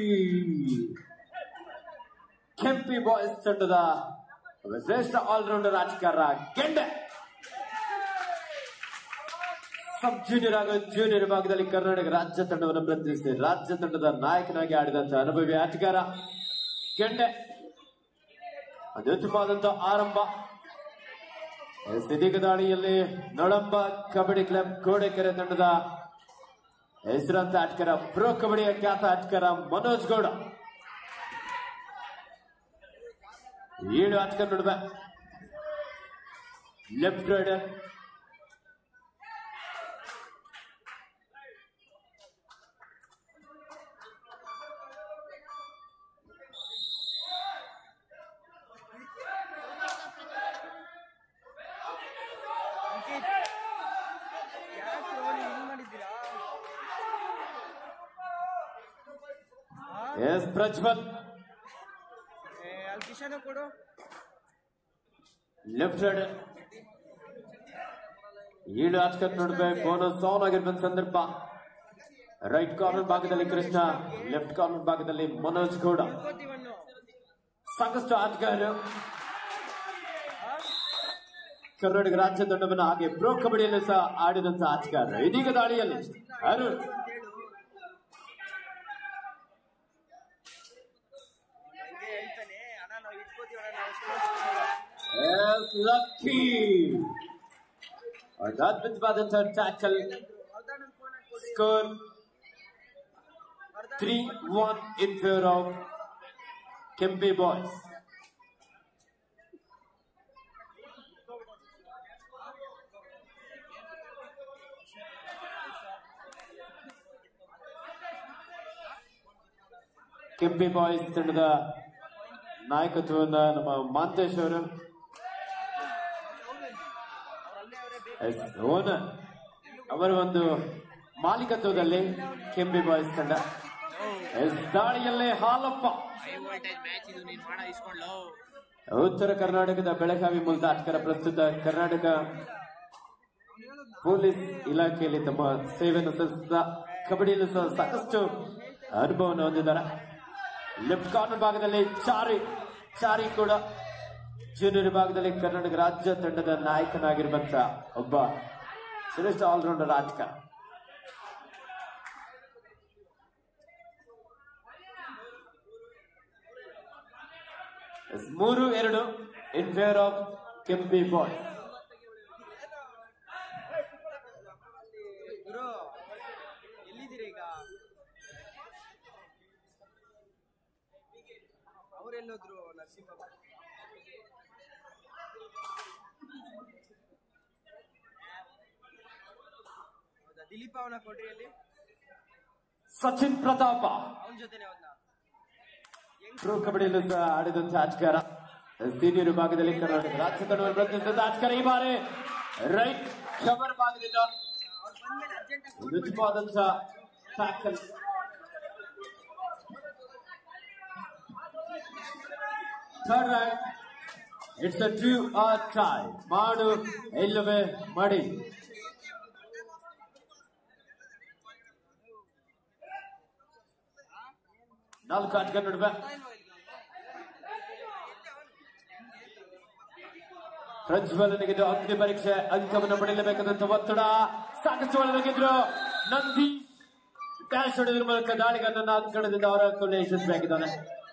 Lucky ಕೆಂಪಿ boys ತಂಡದ ಶ್ರೇಷ್ಠ allrounder ರಾಜಕಾರ ಗೆಂಡೆ ಸಬ್ ಜೂನಿಯರ್ ಹಾಗೂ ಜೂನಿಯರ್ ಭಾಗದಲ್ಲಿ ಕರ್ನಾಟಕ ರಾಜ್ಯ ತಂಡವನ್ನು ಪ್ರತಿನಿಧಿಸಿ ರಾಜ್ಯ ತಂಡದ ನಾಯಕನಾಗಿ ಆಡಿದಂತಹ ಅನುಭವಿ ಆಟಗಾರ ಗೆಂಡೆ ಅತ್ಯುತ್ತಮವಾದಂತಹ ಆರಂಭ ಸಿದ್ದಿಗ ದಾಳಿಯಲ್ಲಿ ನೊಳಂಬ ಕಬಡ್ಡಿ ಕ್ಲಬ್ ಕೋಡೆಕೆರೆ ತಂಡದ ಹೆಸರಾಂತ ಆಟಗಾರ ಪ್ರೋ ಕಬಡ್ಡಿಯ ಖ್ಯಾತ ಆಟಗಾರ ಮನೋಜ್ ಗೌಡ ಏಳು ಆಟಗಾರ ನಡುವೆ ಲೆಫ್ಟ್ ರೈಡರ್ ಅಂಕಿತ್ ಯಾಕೆ ರೋಲ್ ಹಿಂಗ್ ಮಾಡಿದ್ದೀರಾ ಆ? ಎಸ್ ಪ್ರಜ್ವಲ್ ಏ, ಅಲ್ಲಿ ಕಿಶನ್ ಕೊಡು ಲೆಫ್ಟ್ ರೈಡರ್ ಏಳು ಆಟಗಾರ ನಡುವೆ ಬೋನಸ್ ಆನ್ ಆಗಿರ್ಬಂದ ಸಂದರ್ಭ ರೈಟ್ ಕಾರ್ನರ್ ಭಾಗದಲ್ಲಿ ಕೃಷ್ಣ ಲೆಫ್ಟ್ ಕಾರ್ನರ್ ಭಾಗದಲ್ಲಿ ಮನೋಜ್ ಗೌಡ ತಿಳ್ಕೊತೀವನ್ನು ಸಾಕಷ್ಟು ಆಟಗಾರರು ಕರ್ನಾಟಕ ರಾಜ್ಯ ತಂಡವನ್ನು ಹಾಗೆ ಪ್ರೋ ಕಬಡ್ಡಿಯಲ್ಲಿ ಸಹ ಆಡಿದಂತ ಆಟಗಾರರು ಇದೀಗ ದಾಳಿಯಲ್ಲಿ ಅರುಣ್ ಹಂಗೆ ಹೇಳ್ತಾನೆ ಅಣ್ಣ ನಾವು ಇಟ್ಕೋತೀವಣ್ಣ ನಾವು sports ಎಸ್ ಲಕ್ಕಿ ಅದ್ಭುತವಾದಂತಹ ಟ್ಯಾಕಲ್ ವರ್ಧನ್ ಫೋನ್ ಕೊಡಿ score Vardhan three one in favour of Kempi boys Kempi boys ತಂಡದ ನಾಯಕತ್ವವನ್ನ ನಮ್ಮ ಮಾಂತೇಶ್ ಅವರು ಎಸ್, ಓನರ್ ಅವರ ಒಂದು ಮಾಲೀಕತ್ವದಲ್ಲಿ ಕೆಂಪಿ ಬಾಯ್ಸ್ ತಂಡ ಎಸ್, ದಾಳಿಯಲ್ಲೇ ಹಾಲಪ್ಪ ಹೈ ವೋಲ್ಟೇಜ್ ಮ್ಯಾಚ್ ಇದು ನೀನ್ ಮಾಡ ಇಸ್ಕೊಂಡ್ಲು ಉತ್ತರ ಕರ್ನಾಟಕದ ಬೆಳಗಾವಿ ಮೂಲದ ಆಟಗಾರ ಪ್ರಸ್ತುತ ಕರ್ನಾಟಕ ಪೊಲೀಸ್ ಇಲಾಖೆಯಲ್ಲಿ ತಮ್ಮ ಸೇವೆಯನ್ನು ಸಲ್ಲಿಸಿದ ಕಬಡ್ಡಿಯಲ್ಲೂ ಸಹ ಸಾಕಷ್ಟು ಅನುಭವವನ್ನು ಹೊಂದಿದ್ದಾರೆ ಲೆಫ್ಟ್ ಕಾರ್ನರ್ ಭಾಗದಲ್ಲಿ ಚಾರಿ ಚಾರಿ ಕೂಡ ಜೂನಿಯರ್ ಭಾಗದಲ್ಲಿ ಕರ್ನಾಟಕ ರಾಜ್ಯ ತಂಡದ ನಾಯಕನಾಗಿರುವಂತ ಒಬ್ಬ ಶ್ರೇಷ್ಠ ಆಲ್ರೌಂಡರ್ ಆಟಗಾರ ಎಸ್, ಮೂರು ಎರಡು in favour of Kempi boys ಗುರು ಎಲ್ಲಿದ್ದೀರಿ ಈಗ ಅವರೆಲ್ಲೋದ್ರು ನರಸಿಂಹ ಹೌದಾ ದಿಲೀಪ್ ಅವನ ಕೊಡ್ರಿ ಅಲ್ಲಿ ಸಚಿನ್ ಪ್ರತಾಪ ಅವನ ಜೊತೆನೆ ಹೋದ್ನ ಪ್ರೋ ಕಬಡ್ಡಿಯಲ್ಲೂ ಸಹ ಆಡಿದಂತ ಆಟಗಾರ ಸೀನಿಯರ್ ಭಾಗದಲ್ಲಿ ಕರ್ನಾಟಕ ರಾಜ್ಯ ತಂಡವನ್ನು ಪ್ರತಿನಿಧಿಸಿದ ಆಟಗಾರ ಈ ಬಾರಿ ರೈಟ್ ಕವರ್ ಭಾಗದಿಂದ ಅವ್ರು ಬಂದ್ಮೇಲೆ ಅರ್ಜೆಂಟ್ ಅದ್ಭುತವಾದಂತ tackle third right it's a true or try ಮಾಡು ಇಲ್ಲವೇ ಮಾಡಿ ನಾಲ್ಕು ಆಟಗಾರ ನಡುವೆ ಪ್ರಜ್ವಲನಿಗೆ ಇದು ಅಗ್ನಿ ಪರೀಕ್ಷೆ ಅಂಕವನ್ನು ಪಡೆಯಲೇಬೇಕಾದಂತ ಒತ್ತಡ ಸಾಕಷ್ಟು ಒಳಗಿದ್ರು ನಂದಿ ಡ್ಯಾಶ್ ಹೊಡೆದ್ರ ಮೂಲಕ ದಾಳಿಗಾರನ ಅಂಕಣದಿಂದ ಹೊರ ಹಾಕೊಂಡು ಯಶಸ್ವಿಯಾಗಿದ್ದಾನೆ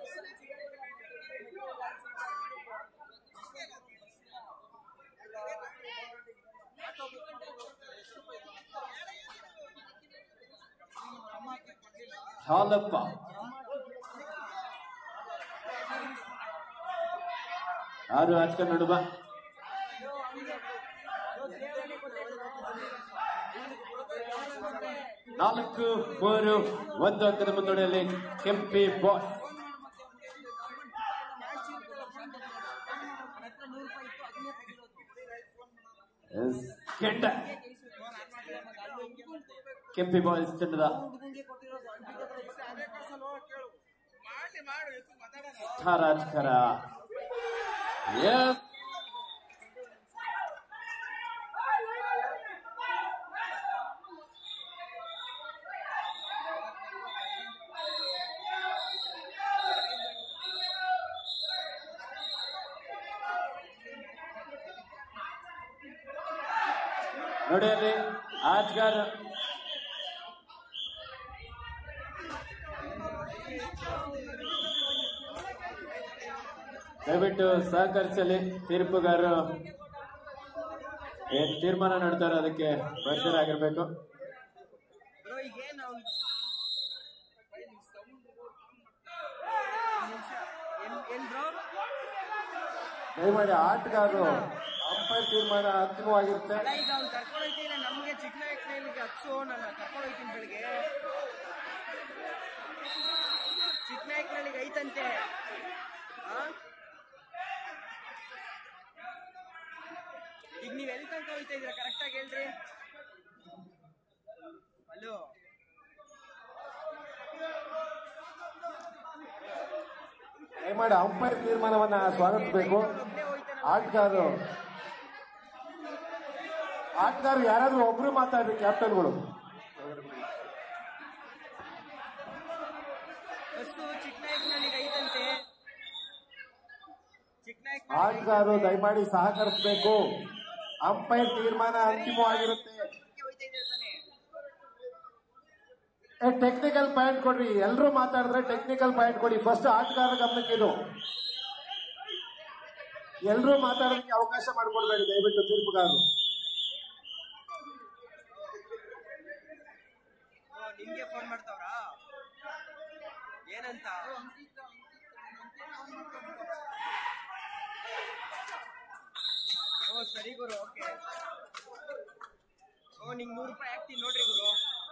ಹಾಲಪ್ಪ ಆರು ಆಟಗಾರ ನಡುವೆ ನಾಲ್ಕು ಮೂರು ಒಂದು ಅಂಕದ ಮುನ್ನಡೆಯಲ್ಲಿ ಕೆಂಪಿ ಬಾಯ್ ಎಸ್, ಕೆಂಡ ಕೆಂಪಿ ಬಾಯ್ಸ್ ತಂಡದ ಸ್ಟಾರ್ ಆಟಗಾರ ಎಸ್ ನೋಡಿ ಅಲ್ಲಿ ಆಜ್ಗಾರ್ ದಯವಿಟ್ಟು ಸಹಕರಿಸಲಿ ತೀರ್ಪುಗಾರರು ಏನ್ ತೀರ್ಮಾನ ಮಾಡ್ತಾರೋ ಅದಕ್ಕೆ ಬದ್ಧರಾಗಿರ್ಬೇಕು ಬ್ರೋ ಈಗ ಏನು ಅವ್ನು ಏನ್ ಬ್ರೋ ದಯಮಾಡಿ ಆಟಗಾರರು ಅಂಪೈರ್ ತೀರ್ಮಾನ ಅಂತಿಮವಾಗಿರುತ್ತೆ ಅಲ್ಲ ಈಗ ಅವ್ನು ಕರ್ಕೊಂಡು ಹೋಗ್ತೀನಿ ನಮಗೆ ಚಿಕ್ಕ ನಾಯಕನಿಗೆ ಹಚ್ಚು ನಾನು ಕರ್ಕೊಂಡು ಹೋಗ್ತೀನಿ ಬೆಳಿಗ್ಗೆ ಚಿಕ್ಕ ನಾಯಕನಲ್ಲಿಗೆ ಐತಂತೆ ಆ? ಈಗ ನೀವ್ ಎಲ್ಲಿ ತನಕ ಹೋಗ್ತಾ ಇದ್ದೀರಾ ಕರೆಕ್ಟಾಗಿ ಹೇಳ್ರಿ ಹಲೋ ದಯಮಾಡಿ ಅಂಪೈರ್ ತೀರ್ಮಾನವನ್ನ ಸ್ವಾಗತಿಸಬೇಕು ಒಬ್ಬನೇ ಹೋಯ್ತಾನೆ ಆಟಗಾರರು ಆಟಗಾರರು ಯಾರಾದ್ರೂ ಒಬ್ರು ಮಾತಾಡ್ರಿ ಕ್ಯಾಪ್ಟನ್ಗಳು ಬಸ್ಸು ಚಿಕ್ಕ ನಾಯಕನಲ್ಲಿಗೆ ಐತಂತೆ ಚಿಕ್ಕ ನಾಯಕ ಆಟಗಾರರು ದಯಮಾಡಿ ಸಹಕರಿಸಬೇಕು ಅಂಪೈರ್ ತೀರ್ಮಾನ ಅಂತಿಮವಾಗಿರುತ್ತೆ ಹೋಯ್ತಾ ಇದ್ದೀರಾ ತಾನೇ ಟೆಕ್ನಿಕಲ್ ಪಾಯಿಂಟ್ ಕೊಡ್ರಿ ಎಲ್ಲರೂ ಮಾತಾಡಿದ್ರೆ ಟೆಕ್ನಿಕಲ್ ಪಾಯಿಂಟ್ ಕೊಡಿ ಫಸ್ಟ್ ಆಟಗಾರರ ಗಮನಕ್ಕೆ ಇದು ಎಲ್ಲರೂ ಮಾತಾಡೋದಕ್ಕೆ ಅವಕಾಶ ಮಾಡಿಕೊಡ್ಬೇಡಿ ದಯವಿಟ್ಟು ತೀರ್ಪುಗಾರರು ಓ ನಿಮ್ಗೆ ಫೋನ್ ಮಾಡ್ತಾವ್ರಾ ಏನಂತ ಓ ಸರಿ ಗುರು ಓಕೆ ಓ ನಿಂಗೆ ನೂರು ರೂಪಾಯಿ ಹಾಕ್ತೀನಿ ನೋಡ್ರಿ ಗುರು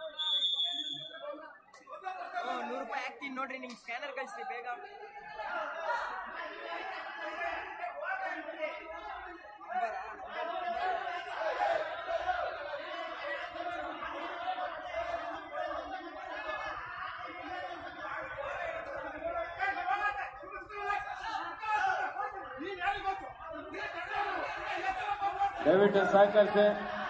ಓ ನೂರು ರೂಪಾಯಿ ಹಾಕ್ತೀನಿ ನೋಡ್ರಿ ನಿಂಗೆ ಸ್ಕ್ಯಾನರ್ ಕಳಿಸ್ರಿ ಬೇಗ ನಂಬರಾ? ದಯವಿಟ್ಟು ಸಹಕರಿಸಿ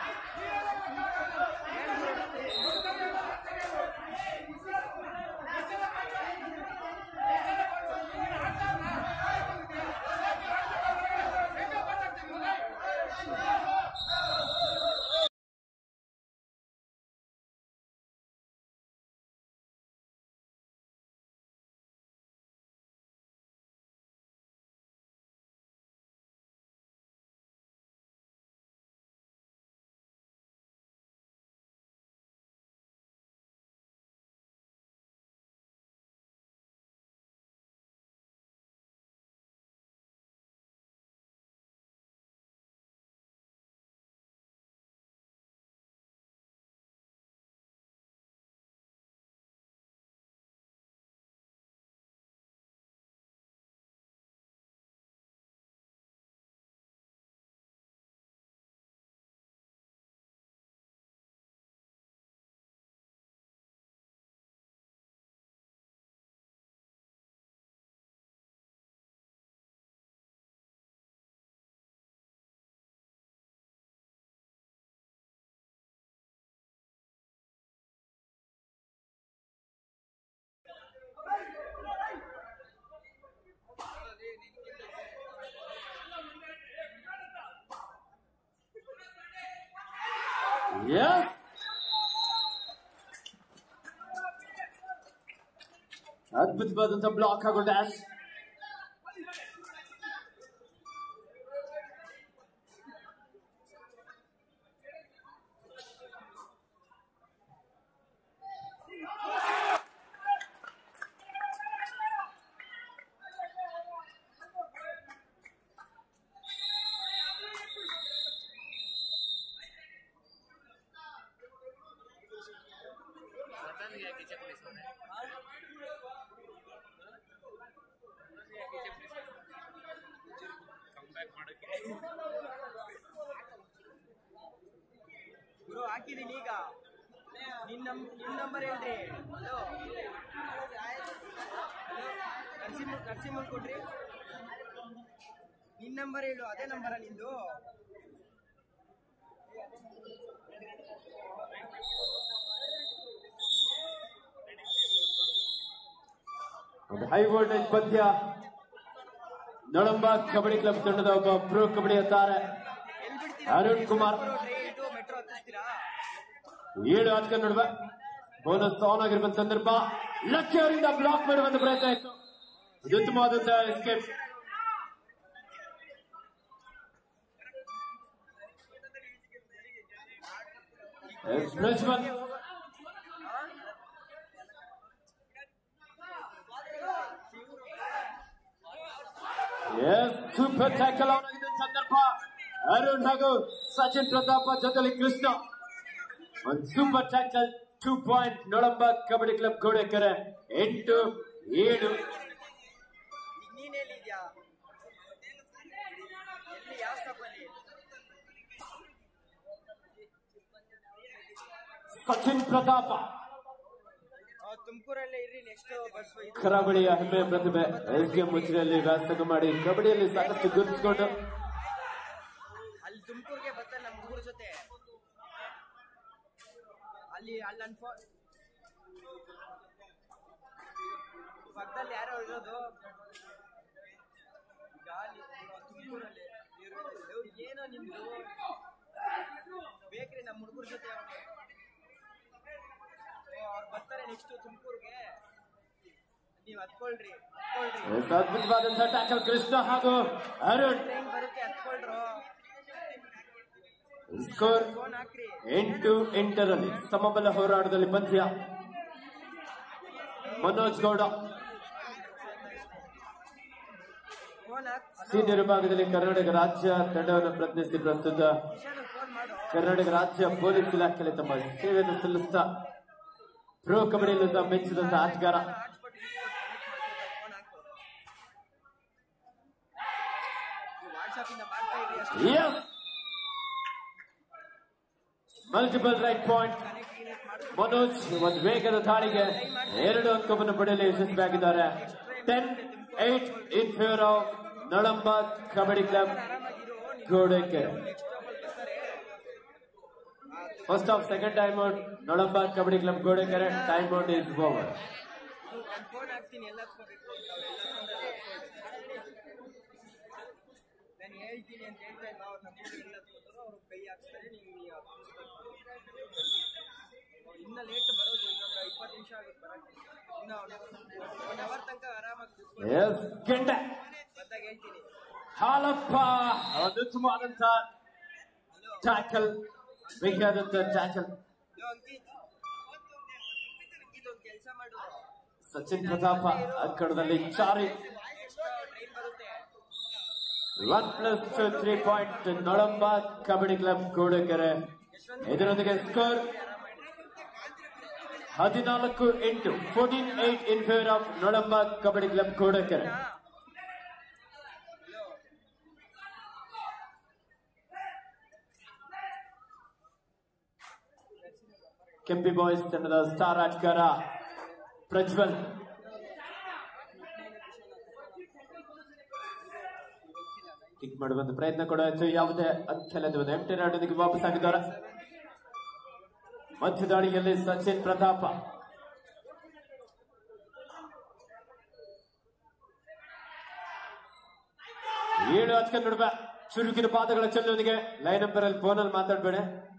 Yes. ಅದ್ಭುತವಾದಂತ ಬ್ಲಾಕ್ ಹಾಗೂ ಡ್ಯಾಶ್ ಗುರು ಹಾಕಿದೀನಿ ಈಗ ನಿನ್ ನಮ್ ನಿಮ್ ನಂಬರ್ ಹೇಳ್ರಿ ಹಲೋ ನರಸಿಂಹ ನರಸಿಂಹ ಕೊಡ್ರಿ ನಿನ್ ನಂಬರ್ ಹೇಳು ಅದೇ ನಂಬರ ನಿಂದು ಒಂದು ಹೈ ವೋಲ್ಟೇಜ್ ಪಂದ್ಯ ನಳಂಬ ಕಬಡ್ಡಿ ಕ್ಲಬ್ ತಂಡದ ಒಬ್ಬ ಪ್ರೋ ಕಬಡ್ಡಿ ತಾರೆ ಎಲ್ಲಿ ಬಿಡ್ತೀರಾ ಅರುಣ್ ಕುಮಾರ್. ಇದು ಮೆಟ್ರೋ ಹತ್ತಿಸ್ತೀನಿ ಏಳು ಆಟಗಳ ನಡುವೆ ಬೋನಸ್ ಆನ್ ಆಗಿರುವಂತ ಸಂದರ್ಭ ಲಕ್ಕಿ ಅವರಿಂದ ಬ್ಲಾಕ್ ಮಾಡುವಂತ ಪ್ರಯತ್ನ ಇತ್ತು ಇದು ಉತ್ತಮವಾದಂತಹ escape Prajwal yes super tackle on ಆಗಿದ್ದ ಸಂದರ್ಭ ಅರುಣ್ ಹಾಗೂ ಸಚಿನ್ ಪ್ರತಾಪ ಜೊತೆಲಿ ಕೃಷ್ಣ ಒಂದು super tackle two point Nolamba kabaddi club Godekere ಎಂಟು ಏಳು ಈಗ ನೀನ್ ಎಲ್ಲಿದ್ಯಾ ಎಲ್ಲಿ ಯಾವ ಸ್ಟಾಪಲ್ಲಿ ಸಚಿನ್ ಪ್ರತಾಪ ತುಮಕೂರಲ್ಲೇ ಇರ್ರಿ ನೆಕ್ಸ್ಟ್ ಬಸ್ ಕರಾವಳಿಯ ಹೆಮ್ಮೆಯ ಪ್ರತಿಭೆ ಎಸ್ ಗೆ ಮುಚ್ಚಿನಲ್ಲಿ ವ್ಯಾಸಂಗ ಮಾಡಿ ಕಬಡ್ಡಿಯಲ್ಲಿ ಸಾಕಷ್ಟು ಗುರುತಿಸಿಕೊಂಡು ಅಲ್ಲಿ ತುಮಕೂರಿಗೆ ಬರ್ತಾರೆ ನಮ್ಮ ಹುಡುಗರ ಜೊತೆ ಅಲ್ಲಿ ಅಲ್ಲಿ ಅನ್ಫೋ ಪಕ್ಕದಲ್ಲಿ ಯಾರೋ ಇರೋದು ಈಗ ಅಲ್ಲಿ ತುಮಕೂರಲ್ಲಿ ಇವ್ರು ಏನೋ ನಿಮ್ದು ಬೇಕ್ರಿ ನಮ್ಮ ಹುಡುಗರ ಜೊತೆ ಅವ್ರು ಬರ್ತಾರೆ ನೆಕ್ಸ್ಟ್ ತುಮಕೂರಿಗೆ ನೀವು ಹತ್ಕೊಳ್ರಿ ಹತ್ಕೊಳ್ರಿ ಎಸ್ ಅದ್ಭುತವಾದಂತಹ ಟ್ಯಾಕಲ್ ಕೃಷ್ಣ ಹಾಗೂ ಅರುಣ್ ಟ್ರೈನ್ ಬರುತ್ತೆ ಹತ್ಕೊಳ್ರು ಸ್ಕೋರ್ ಫೋನ್ ಹಾಕ್ರಿ ಎಂಟು ಎಂಟರಲ್ಲಿ ಸಮಬಲ ಹೋರಾಟದಲ್ಲಿ ಪಂದ್ಯ ಮನೋಜ್ ಗೌಡ ಫೋನ್ ಹಾಕ್ ಸೀನಿಯರ್ ವಿಭಾಗದಲ್ಲಿ ಕರ್ನಾಟಕ ರಾಜ್ಯ ತಂಡವನ್ನು ಪ್ರತಿನಿಧಿಸಿ ಪ್ರಸ್ತುತ ಕಿಶನ್ ಫೋನ್ ಮಾಡು ಕರ್ನಾಟಕ ರಾಜ್ಯ ಪೊಲೀಸ್ ಇಲಾಖೆಯಲ್ಲಿ ತಮ್ಮ ಸೇವೆಯನ್ನು ಸಲ್ಲಿಸುತ್ತಾ ಪ್ರೋ ಕಬಡ್ಡಿಯಲ್ಲೂ ಸಹ ಮೆಚ್ಚಿದಂತ ಆಟಗಾರ ಹಾಟ್ಸ್ಪಾಟ್ ಫೋನ್ ಹಾಕು ವಾಟ್ಸಪ್ ಇಂದ ಮಾಡ್ತಾ ಇರಿ ಅಷ್ಟೇ yes multiple right point connect ಗಿನೆಕ್ಟ್ ಮಾಡು ಮನೋಜ್ ಒಂದು ವೇಗದ ದಾಳಿಗೆ ಎರಡು ಅಂಕವನ್ನು ಪಡೆಯಲು ಯಶಸ್ವಿಯಾಗಿದ್ದಾರೆ ten eight in favour of Nalamba kabaddi club ಆರಾಮಾಗಿರು ಗೋಡೆಕೆರೆ ನೆಕ್ಸ್ಟ್ ಸ್ಟಾಪಲ್ಲಿ ಬರ್ತಾರೆ first half second time out Nalamba kabaddi club Godekere time out is over ನಾನು ಫೋನ್ ಹಾಕ್ತೀನಿ ಎಲ್ಲ ಹತ್ಕೋಬೇಕು ಅಂತ ನಾನು ಹೇಳ್ತೀನಿ ಅಂತ ಹೇಳ್ತಾ ಇಲ್ಲ ಅವ್ರು ನಮ್ಮ ಎಲ್ಲ ಹತ್ಕೋತಾರೋ ಅವ್ರು ಕೈ ಹಾಕ್ಸ್ತಾರೆ ನೀವು ನೀವು ಇನ್ನ ಲೇಟ್ ಬರೋದು ಇನ್ನೊಂದು ಇಪ್ಪತ್ತು ನಿಮಿಷ ಆಗುತ್ತೆ ಬರಕ್ಕೆ ಇನ್ನ ಒನ್ ಅವರ್ ತನಕ ಆರಾಮಾಗಿ ಕೂತ್ಕೊಂಡು ಎಸ್ ಗೆಂಡೆ ಬಂದಾಗ ಹೇಳ್ತೀನಿ ಹಾಲಪ್ಪ ಒಂದು ಉತ್ತಮವಾದಂತ ಟ್ಯಾಕಲ್ ಬೇಕಾದಂತ ಟ್ಯಾಕಲ್ ಯೋ ಅಂಕಿತ್ ಅಂಕಿತ್ ಒಂದು ಕೆಲಸ ಮಾಡು ಸಚಿನ್ ಪ್ರತಾಪ ಅಂಕಣದಲ್ಲಿ ಚಾರಿ ಟ್ರೈನ್ ಬರುತ್ತೆ one plus two three point Nalamba kabaddi club Godekere ಇದರೊಂದಿಗೆ ಸ್ಕೋರ್ ಹದಿನಾಲ್ಕು ಎಂಟು fourteen eight in favour of Nalamba kabaddi club Godekere Kempi boys ತಂಡದ ಸ್ಟಾರ್ ಆಟಗಾರ ಪ್ರಜ್ವಲ್ ಕಿಕ್ ಮಾಡುವಂತ ಪ್ರಯತ್ನ ಕೂಡ ಆಯ್ತು ಯಾವುದೇ ಅತ್ಯಲ್ಲದ ಒಂದು ಎಂಟು ರನ್ನೊಂದಿಗೆ ವಾಪಸ್ ಆಗಿದ್ದಾರೆ ಮಧ್ಯ ದಾಳಿಯಲ್ಲಿ ಸಚಿನ್ ಪ್ರತಾಪ ಏಳು ಹತ್ಕ ನಡುವೆ ಚುರುಕಿನ ಪಾದಗಳ ಚೆಲ್ಲುವನಿಗೆ ಲೈನ್ ನಂಬರ್ ಅಲ್ಲಿ ಫೋನ್ ಅಲ್ಲಿ ಮಾತಾಡ್ಬೇಡ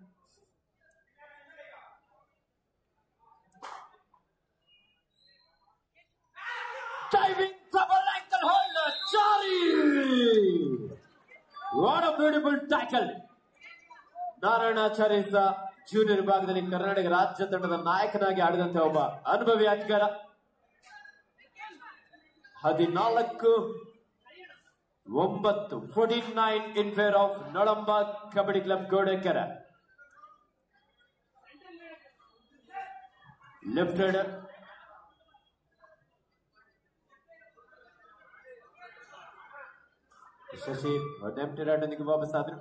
Diving double ankle holder, Chari! What a beautiful tackle! Narayanacharya ಸಹ ಜೂನಿಯರ್ ವಿಭಾಗದಲ್ಲಿ ಕರ್ನಾಟಕ ರಾಜ್ಯ ತಂಡದ ನಾಯಕನಾಗಿ ಆಡಿದಂತ ಒಬ್ಬ ಅನುಭವಿ ಆಟಗಾರ ಹದಿನಾಲ್ಕು ಒಂಬತ್ತು fourteen nine in fair of Nalamba kabaddi club Godekere left raider Shashi ಎಂಟಿ ರೈಡರ್ನಿಗೆ ವಾಪಸ್ ಆದ್ರು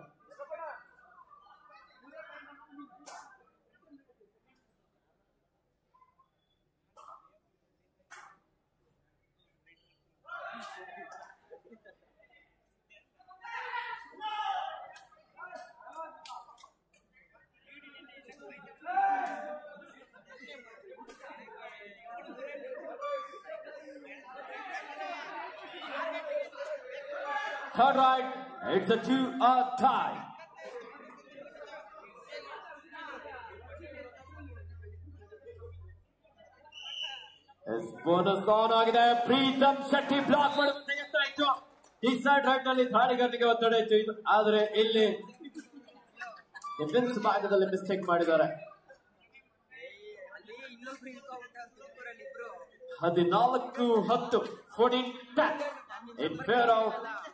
Third right, it's a two a tie. Bonus on ಆಗಿದೆ ಪ್ರೀತಮ್ ಶೆಟ್ಟಿ ಬ್ಲಾಕ್ ಮಾಡುವಂತ ಯತ್ನ ಇತ್ತು ಈ ಸೈಡ್ ರೈಟ್ ನಲ್ಲಿ ದಾಳಿಗಾರನಿಗೆ ಒತ್ತಡ ಇತ್ತು ಇದು ಆದ್ರೆ ಇಲ್ಲಿ ಡಿಫೆನ್ಸ್ ಭಾಗದಲ್ಲಿ ಮಿಸ್ಟೇಕ್ ಮಾಡಿದ್ದಾರೆ ಅಲ್ಲಿ ಇನ್ನೊಬ್ರು ಇಳ್ಕೊಂಡ್ಬಿಟ್ಟ ತುಮಕೂರಲ್ಲಿ ಇಬ್ರು ಹದಿನಾಲ್ಕು ಹತ್ತು fourteen ten in fair of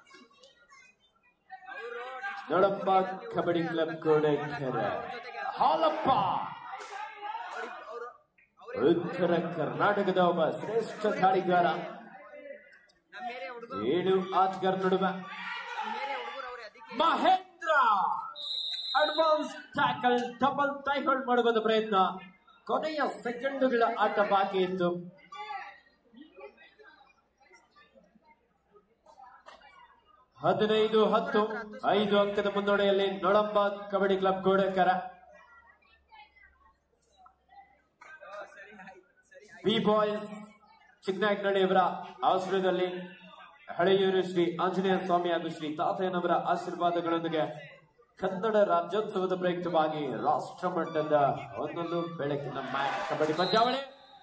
ಅವರು ನೋಡಪ್ಪ ಕಬಡ್ಡಿ ಕ್ಲಬ್ ಕೋಡೇಕೆರೆ ಹಾಲಪ್ಪ ಅವರು ಉತ್ತರ ಕರ್ನಾಟಕದ ಒಬ್ಬ ಶ್ರೇಷ್ಠ ದಾಳಿಗಾರ ನಮ್ಮ ಏರಿಯಾ ಹುಡುಗರು ಏಳು ಆಟಗಾರ ನಡುವೆ ನಮ್ಮ ಏರಿಯಾ ಹುಡುಗರು ಅವ್ರೆ ಅದಕ್ಕೆ Mahendra advance tackle double tie hold ಮಾಡುವ ಪ್ರಯತ್ನ ಕೊನೆಯ ಸೆಕೆಂಡುಗಳ ಆಟ ಬಾಕಿ ಇತ್ತು ಹದಿನೈದು ಹತ್ತು ಐದು ಅಂಕದ ಮುನ್ನಡೆಯಲ್ಲಿ ನೊಳಂಬ ಕಬಡ್ಡಿ ಕ್ಲಬ್ ಗೋಡಕರ ಸರಿ ಆಯ್ತು ಸರಿ ಆಯ್ತು ಬಿ ಬಾಯ್ಸ್ ಚಿಕ್ಕನಾಯಕನಹಳ್ಳಿಯವರ ಆಶ್ರಯದಲ್ಲಿ ಹಳೆಯೂರು ಶ್ರೀ ಆಂಜನೇಯ ಸ್ವಾಮಿ ಹಾಗೂ ಶ್ರೀ ತಾತಯ್ಯನವರ ಆಶೀರ್ವಾದಗಳೊಂದಿಗೆ ಕನ್ನಡ ರಾಜ್ಯೋತ್ಸವದ ಪ್ರಯುಕ್ತವಾಗಿ ರಾಷ್ಟ್ರ ಮಟ್ಟದ ಒಂದೊಂದು ಬೆಳಕಿನ ಮ್ಯಾಚ್ ಕಬಡ್ಡಿ ಪಂದ್ಯಾವಳಿ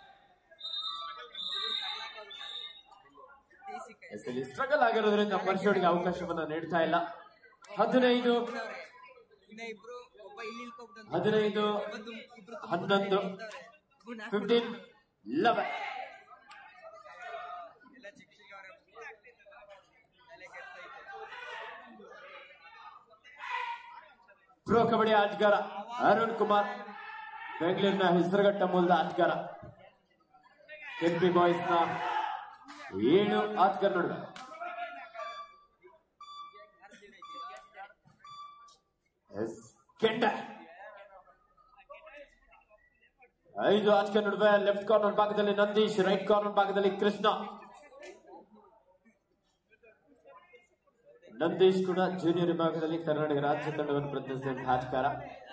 ಎಸ್ ಇಲ್ಲಿ ಸ್ಟ್ರಗಲ್ ಆಗಿರೋದ್ರಿಂದ ಪರಿಶೋಡಿಗೆ ಅವಕಾಶವನ್ನ ನೀಡ್ತಾ ಇಲ್ಲ ಹದಿನೈದು ಇನ್ನ ಇಬ್ರು ಒಬ್ಬ ಇಲ್ಲಿ ಇಳ್ಕೊಂಡ್ಬಿಟ್ಟು ಹದಿನೈದು ಇಬ್ರು ಹನ್ನೊಂದು ಫಿಫ್ಟೀನ್ ಲೆವೆನ್ ಎಲ್ಲ ಚಿಕ್ಕ ಚಿಕ್ಕವರೇ ತಲೆ ಕೆಡ್ತೈತೆ ಪ್ರೋ ಕಬಡ್ಡಿ ಆಟಗಾರ ಅರುಣ್ ಕುಮಾರ್ ಬೆಂಗಳೂರಿನ ಹೆಸರುಘಟ್ಟ ಮೂಲದ ಆಟಗಾರ ಕೆಂಪಿ ಬಾಯ್ಸ್ ನ ಏಳು ಆಟಗಾರ ನಡುವೆ ಎಸ್ ಕೆಂಡ ಐದು ಆಟಗಾರ ನಡುವೆ ಲೆಫ್ಟ್ ಕಾರ್ನರ್ ಭಾಗದಲ್ಲಿ ನಂದೀಶ್ ರೈಟ್ ಕಾರ್ನರ್ ಭಾಗದಲ್ಲಿ ಕೃಷ್ಣ ನಂದೀಶ್ ಕೂಡ ಜೂನಿಯರ್ ವಿಭಾಗದಲ್ಲಿ ಕರ್ನಾಟಕ ರಾಜ್ಯ ತಂಡವನ್ನು ಪ್ರತಿನಿಧಿಸಿದಂತಹ ಆಟಗಾರ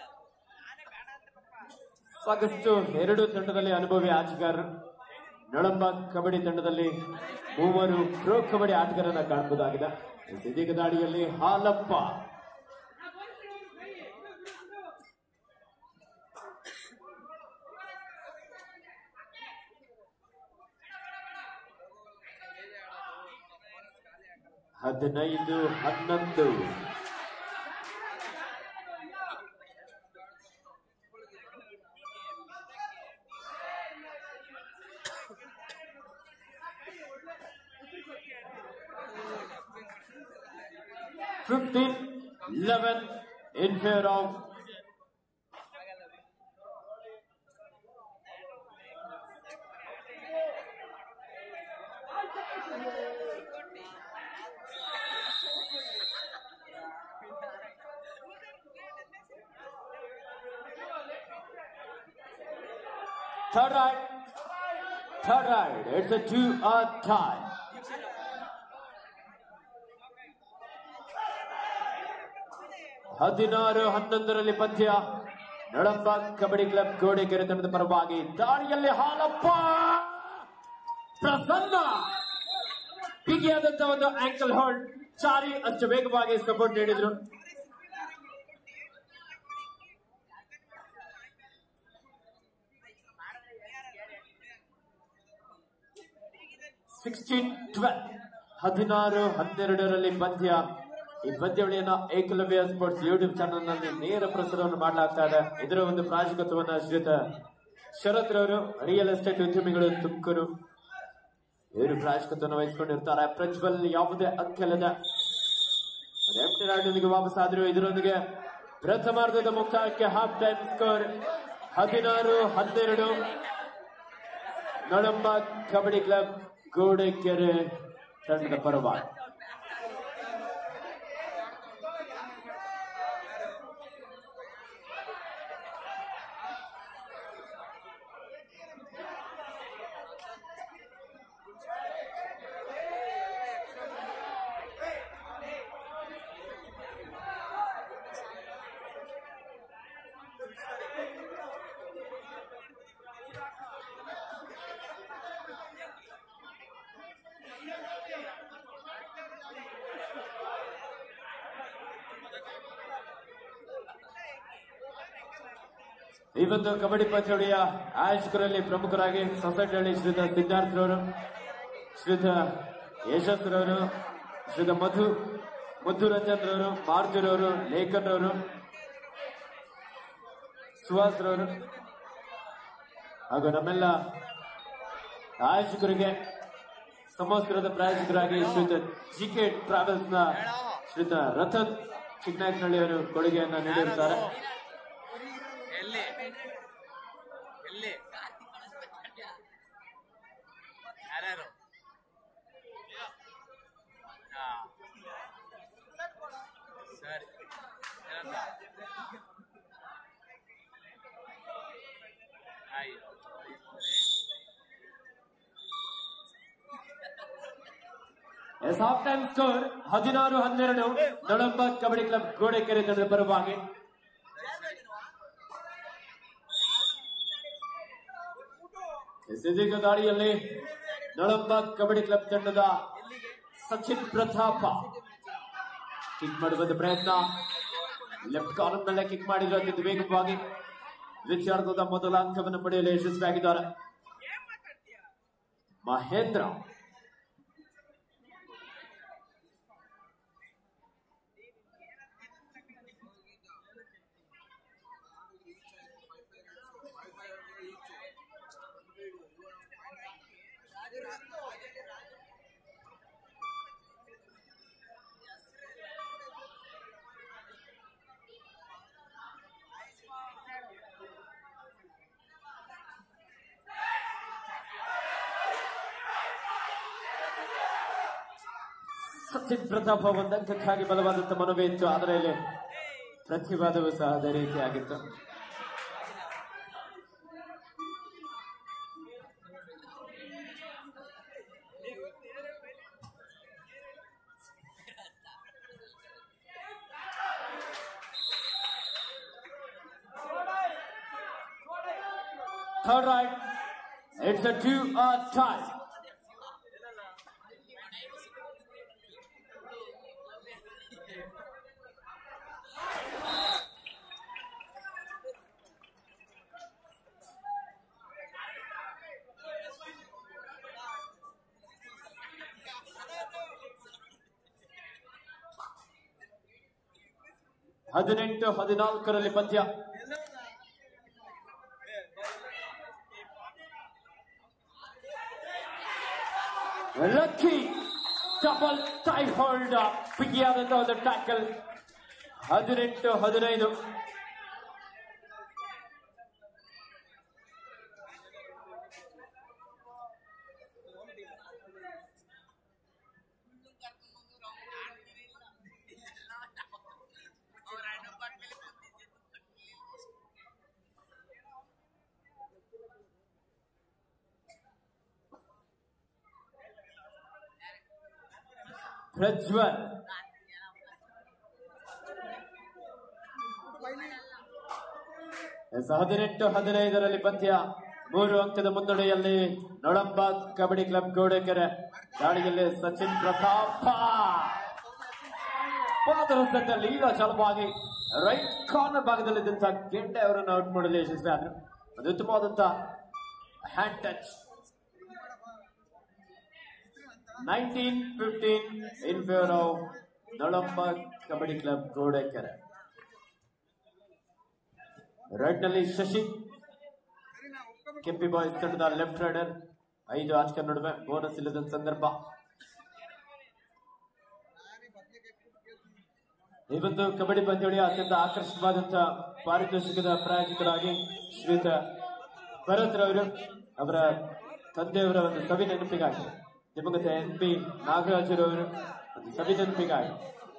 ಸಾಕಷ್ಟು ಎರಡು ತಂಡದಲ್ಲಿ ಅನುಭವಿ ಆಟಗಾರರು ನಳಂಬ ಕಬಡ್ಡಿ ತಂಡದಲ್ಲಿ ಮೂವರು ಪ್ರೋ ಕಬಡ್ಡಿ ಆಟಗಾರನ ಕಾಣಬಹುದಾಗಿದೆ ಇದೀಗ ದಾಳಿಯಲ್ಲಿ ಹಾಲಪ್ಪ ಹದಿನೈದು ಹನ್ನೊಂದು Fifteen, eleven in favor of third right. Third right. It's a two-a tie. ಹದಿನಾರು ಹನ್ನೊಂದರಲ್ಲಿ ಪಂದ್ಯ ನಳಂಬ ಕಬಡ್ಡಿ ಕ್ಲಬ್ ಗೋಡೆಕೆರೆ ತಂಡದ ಪರವಾಗಿ ದಾಳಿಯಲ್ಲಿ ಹಾಲಪ್ಪ ಪ್ರಸನ್ನ ಬಿಗಿಯಾದಂತಹ ಒಂದು ಆಂಕಲ್ ಹೋಲ್ಡ್ ಚಾರಿ ಅಷ್ಟು ವೇಗವಾಗಿ ಸಪೋರ್ಟ್ ನೀಡಿದ್ರು ಸಿಕ್ಸ್ಟೀನ್ ಟ್ವೆಲ್ ಹದಿನಾರು ಹನ್ನೆರಡರಲ್ಲಿ ಪಂದ್ಯ ಈ ಪಂದ್ಯಾವಳಿಯನ್ನ ಏಕಲವ್ಯ ಸ್ಪೋರ್ಟ್ಸ್ ಯೂಟ್ಯೂಬ್ ಚಾನಲ್ ನಲ್ಲಿ ನೇರ ಪ್ರಸಾರವನ್ನು ಮಾಡಲಾಗ್ತಾ ಇದೆ ಇದರ ಒಂದು ಪ್ರಾಯೋಜಕತ್ವವನ್ನು ಶ್ರೀಯುತ ಶರತ್ ರವರು ರಿಯಲ್ ಎಸ್ಟೇಟ್ ಉದ್ಯಮಿಗಳು ತುಮಕೂರು ಇವರು ಪ್ರಾಯೋಜಕತ್ವವನ್ನು ವಹಿಸಿಕೊಂಡಿರ್ತಾರೆ ಪ್ರಜ್ವಲ್ ಯಾವುದೇ ಅಕ್ಕಲ್ಲದ ಎಂಟಿ ರಾಡ್ನೊಂದಿಗೆ ವಾಪಸ್ ಆದ್ರು ಇದರೊಂದಿಗೆ ಪ್ರಥಮಾರ್ಧದ ಮುಕ್ತಾಯಕ್ಕೆ ಹಾಫ್ ಟೈಮ್ ಸ್ಕೋರ್ ಹದಿನಾರು ಹನ್ನೆರಡು ನಳಂಬ ಕಬಡ್ಡಿ ಕ್ಲಬ್ ಗೋಡೆಕೆರೆ ತಂಡದ ಪರವಾಗಿ ಈ ಒಂದು ಕಬಡ್ಡಿ ಪಂದ್ಯಾವಳಿಯ ಆಯೋಜಕರಲ್ಲಿ ಪ್ರಮುಖರಾಗಿ ಸೊಸೈಟಿಯಲ್ಲಿ ಶ್ರೀಯುತ ಸಿದ್ಧಾರ್ಥರವರು ಶ್ರೀಯುತ ಯಶಸ್ರವರು ಶ್ರೀಯುತ ಮಧು ಮಧು ರಂಜನ್ ರವರು ಮಾರ್ಜುರವರು ಲೇಖನ್ ರವರು ಸುಹಾಸ್ ರವರು ಹಾಗೂ ನಮ್ಮೆಲ್ಲ ಆಯೋಜಕರಿಗೆ ಸಮವಸ್ತ್ರದ ಪ್ರಾಯೋಜಕರಾಗಿ ಶ್ರೀಯುತ ಜಿ ಕೆ ಟ್ರಾವೆಲ್ಸ್ ನ ಶ್ರೀಯುತ ರತನ್ ಚಿಕ್ಕನಾಯಕನಹಳ್ಳಿ ಅವರು ಕೊಡುಗೆಯನ್ನ ನೀಡಿರುತ್ತಾರೆ ಎಲ್ಲಿ ಎಲ್ಲಿ ಯಾರ್ಯಾರು ಹಾ. ಸರಿ ಏನಂತ ಅಯ್ಯೋ ಎಸ್ ಹಾಫ್ ಟೈಮ್ ಸ್ಕೋರ್ ಹದಿನಾರು ಹನ್ನೆರಡು ನೊಳಂಬ ಕಬಡ್ಡಿ ಕ್ಲಬ್ ಗೋಡೆಕೆರೆ ತಂಡದ ಪರವಾಗಿ ಎಸ್ ಇದೀಗ ದಾಳಿಯಲ್ಲಿ ನೊಳಂಬ ಕಬಡ್ಡಿ ಕ್ಲಬ್ ತಂಡದ ಸಚಿನ್ ಪ್ರತಾಪ ಕಿಕ್ ಮಾಡುವಂತ ಪ್ರಯತ್ನ ಲೆಫ್ಟ್ ಕಾರ್ನರ್ ಮೇಲೆ ಕಿಕ್ ಮಾಡಿದ್ರು ಅತ್ಯಂತ ವೇಗವಾಗಿ ವಿಚಾರದ ಮೊದಲ ಅಂಕವನ್ನು ಪಡೆಯಲು ಯಶಸ್ವಿಯಾಗಿದ್ದಾರೆ ಮಹೇಂದ್ರ ಸಚಿನ್ ಪ್ರತಾಪ ಒಂದಂಕಕ್ಕಾಗಿ ಬಲವಾದಂತ ಮನವೇ ಇತ್ತು ಆದರೆ ಇಲ್ಲಿ ಪ್ರತಿವಾದವೂ ಸಹ ಅದೇ ರೀತಿಯಾಗಿತ್ತು Third right. It's a two uh, tie. ಹದಿನೆಂಟು ಹದಿನಾಲ್ಕರಲ್ಲಿ ಪಂದ್ಯ ಲಕ್ಕಿ ಡಬಲ್ ಟೈ ಹೋಲ್ಡ್ ಬಿಗಿಯಾದಂತಹ ಒಂದು ಟ್ಯಾಕಲ್ ಹದಿನೆಂಟು ಹದಿನೈದು ಪ್ರಜ್ವಲ್ ಎಸ್ ಹದಿನೆಂಟು ಹದಿನೈದರಲ್ಲಿ ಪಂದ್ಯ ಮೂರು ಅಂಕದ ಮುನ್ನಡೆಯಲ್ಲಿ ನೊಳಂಬ ಕಬಡ್ಡಿ ಕ್ಲಬ್ ಗೋಡೆಕೆರೆ ದಾಳಿಯಲ್ಲಿ ಸಚಿನ್ ಪ್ರತಾಪ ಪಾದರಸದ ಲೀಲ ಚಾಲವಾಗಿ ರೈಟ್ ಕಾರ್ನರ್ ಭಾಗದಲ್ಲಿದ್ದಂತ ಗೆಂಡೆ ಅವರನ್ನು ಔಟ್ ಮಾಡಲು ಯಶಸ್ವಿಯಾದರು ಅದು ಉತ್ತಮವಾದಂತ hand touch nineteen fifteen in favour of Nolamba kabaddi club Godekere right ನಲ್ಲಿ ಶಶಿ ಕೆಂಪಿ ಬಾಯ್ಸ್ ತಂಡದ ಲೆಫ್ಟ್ ರೈಡರ್ ಐದು ಆಚಕರ ನಡುವೆ ಬೋನಸ್ ಇಲ್ಲದ ಸಂದರ್ಭ ಈ ಒಂದು ಕಬಡ್ಡಿ ಪಂದ್ಯಾವಳಿಯ ಅತ್ಯಂತ ಆಕರ್ಷಕವಾದಂತ ಪಾರಿತೋಷಿಕದ ಪ್ರಾಯೋಜಕರಾಗಿ ಶ್ರೀಯುತ ಭರತ್ ರವರು ಅವರ ತಂದೆಯವರ ಒಂದು ಸವಿ ನೆನಪಿಗಾಗಿ ದಿವಂಗತ ಎನ್ ಪಿ ನಾಗರಾಜರವರು ಒಂದು ಸವಿ ನೆನಪಿಗಾಗಿ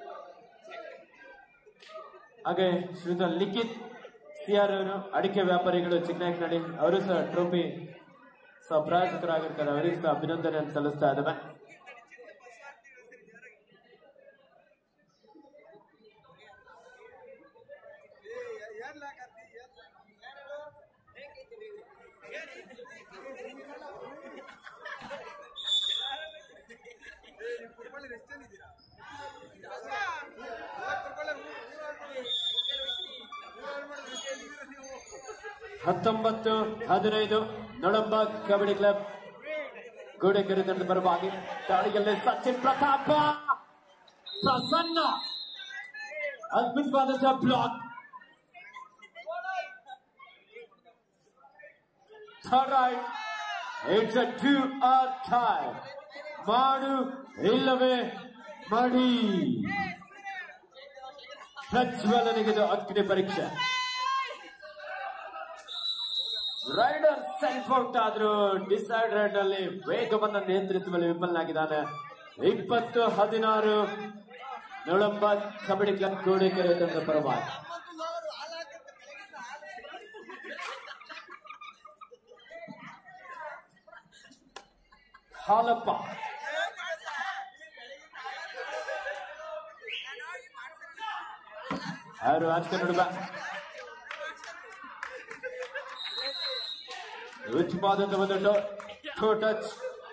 ಹಾಗೆ ಶ್ರೀಯುತ ಲಿಖಿತ್ ಸಿಆರ್ ಅವರು ಅಡಿಕೆ ವ್ಯಾಪಾರಿಗಳು ಚಿಕ್ಕನಾಯಕನಹಳ್ಳಿ ಅವರು ಸಹ ಟ್ರೋಫಿ ಸಹ ಪ್ರಾಯೋಜಕರಾಗಿರ್ತಾರೆ ಅವರಿಗೆ ಸಹ ಅಭಿನಂದನೆಯನ್ನು ಸಲ್ಲಿಸ್ತಾ ಇದ್ದಾವೆ ಹತ್ತೊಂಬತ್ತು ಹದಿನೈದು ನೊಳಂಬ ಕಬಡ್ಡಿ ಕ್ಲಬ್ ಗೂಡೆಕೆರೆ ತಂಡದ ಪರವಾಗಿ ದಾಳಿಯಲ್ಲಿ ಸಚಿನ್ ಪ್ರತಾಪ ಪ್ರಸನ್ನ ಅದ್ಭುತವಾದಂತಹ block third right it's a two or time ಮಾಡು ಇಲ್ಲವೇ ಮಾಡಿ ಪ್ರಜ್ವಲನಿಗಿದು ಅಗ್ನಿ ಪರೀಕ್ಷೆ ರೈಡರ್ ಸೆಲ್ಫ್ ಔಟ್ ಆದ್ರೂ ಡಿಸೈಡ್ ರೈಡ್ ನಲ್ಲಿ ವೇಗವನ್ನು ನಿಯಂತ್ರಿಸುವಲ್ಲಿ ವಿಫಲನಾಗಿದ್ದಾನೆ ಇಪ್ಪತ್ತು ಹದಿನಾರು ನೊಳಂಬ ಕಬಡ್ಡಿ ಕ್ಲಬ್ ಕೋಡಿಕೆರೆ ತಂಡ ಪರವಾಗಿ ಹಾಲಪ್ಪ ಯಾರು ಆಚೆ ನೋಡುವ ಉತ್ತಮವಾದಂತ ಒಂದು ಟೋ ಟಚ್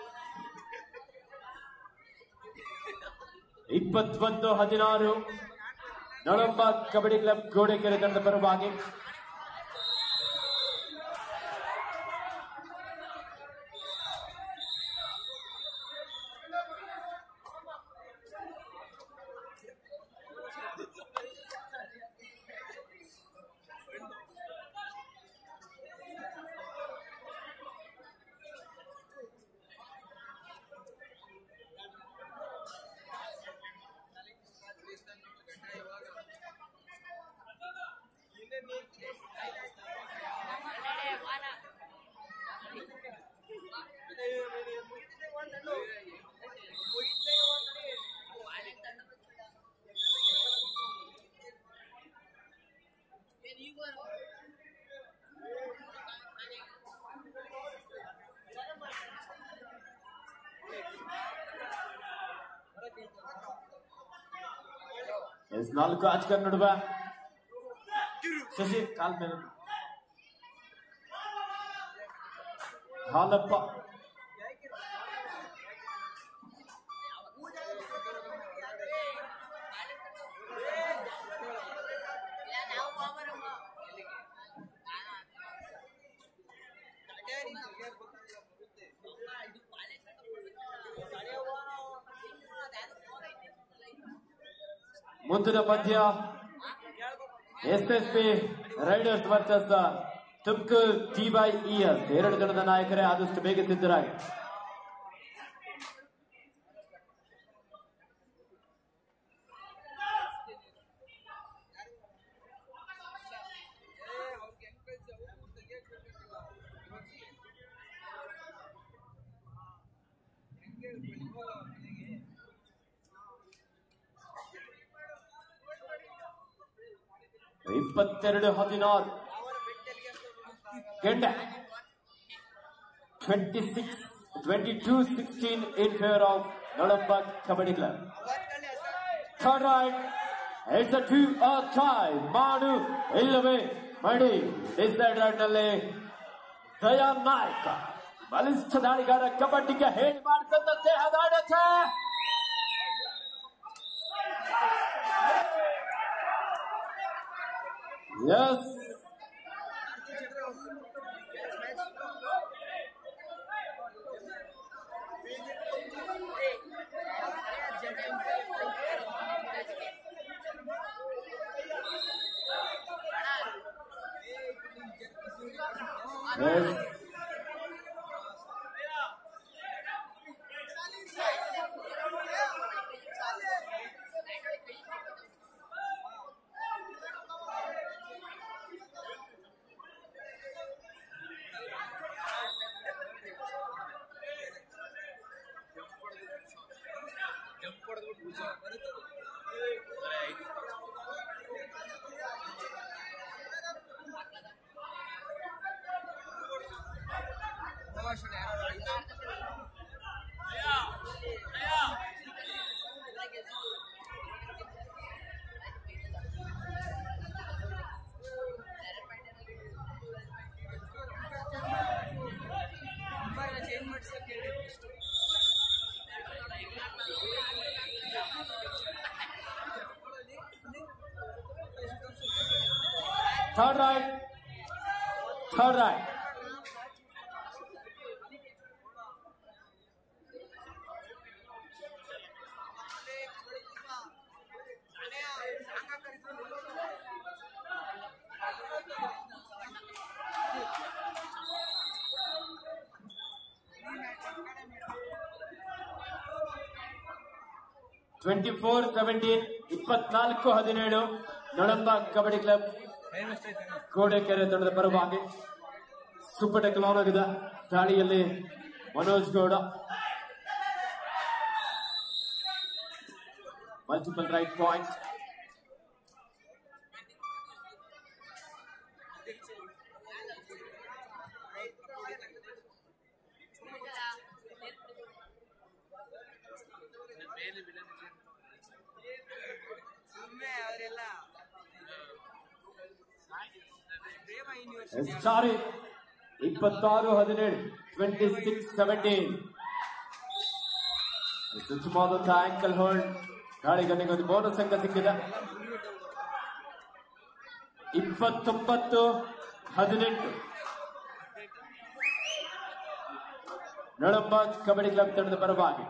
ಇಪ್ಪತ್ತೊಂದು ಹದಿನಾರು ನೊಳಂಬ ಕಬಡ್ಡಿ ಕ್ಲಬ್ ಗೋಡೆಕೆರೆ ತಂಡದ ಪರವಾಗಿ ಎಸ್ ನಾಲ್ಕು ಆಚ್ಕರ್ ನಡುವ ಶಶಿ ಕಾಲ್ ಮೇಲೆ ಹಾಲಪ್ಪ ಮುಂದಿನ ಪಂದ್ಯ S S P raiders versus Tumakuru TYES ಎರಡು ಜನದ ನಾಯಕರೇ ಆದಷ್ಟು ಬೇಗ ಸಿದ್ಧರಾಗಿ ಇಪ್ಪತ್ತೆರಡು ಹದಿನಾರು ಗೆಂಡ twenty six twenty two sixteen in favour of Nolamba kabaddi club third right it's a two a tie ಮಾಡು ಇಲ್ಲವೇ ಮಾಡಿ ಡಿಸೈಡ್ ರೈಡ್ ನಲ್ಲಿ ದಯಾ ನಾಯಕ ಬಲಿಷ್ಠ ದಾಳಿಗಾರ ಕಬಡ್ಡಿಗೆ ಹೇಳಿ ಮಾಡಿದಂತ ದೇಹದ ಆಡತೆ ಎಸ್ ಎಸ್ ಚೇಂಜ್ ಮಾಡ್ಸಕ್ಕೆ ಹೇಳಿ ಇಷ್ಟು third right All right. Twenty four seventeen ಇಪ್ಪತ್ನಾಲ್ಕು ಹದಿನೇಳು ನಳಂಬ ಕಬಡ್ಡಿ ಕ್ಲಬ್ ಕೋಡೆಕೆರೆ ತಂಡದ ಪರವಾಗಿ ಸೂಪರ್ ಟೆಕ್ನಾಲಜಿದ ದಾಳಿಯಲ್ಲಿ Manoj Gowda multiple right point ಸುಮ್ಮನೆ ಅವರೆಲ್ಲ ಪ್ರೇಮ ಯೂನಿವರ್ಸಿಟಿ ಸಾರಿ ಇಪ್ಪತ್ತಾರು ಹದಿನೇಳು ಟ್ವೆಂಟಿ ಸಿಕ್ಸ್ ಸೆವೆಂಟೀನ್ ಸುತ್ತಮಾದಂತಹ ಆಂಕಲ್ ಹೋಲ್ಡ್ ಗಾಳಿಗನಿಗೆ ಒಂದು ಬೋನಸ್ ಅಂಕ ಸಿಕ್ಕಿದೆ ಇಪ್ಪತ್ತೊಂಬತ್ತು ಹದಿನೆಂಟು ನಳಂಬ ಕಬಡ್ಡಿ ಕ್ಲಬ್ ತಂಡದ ಪರವಾಗಿ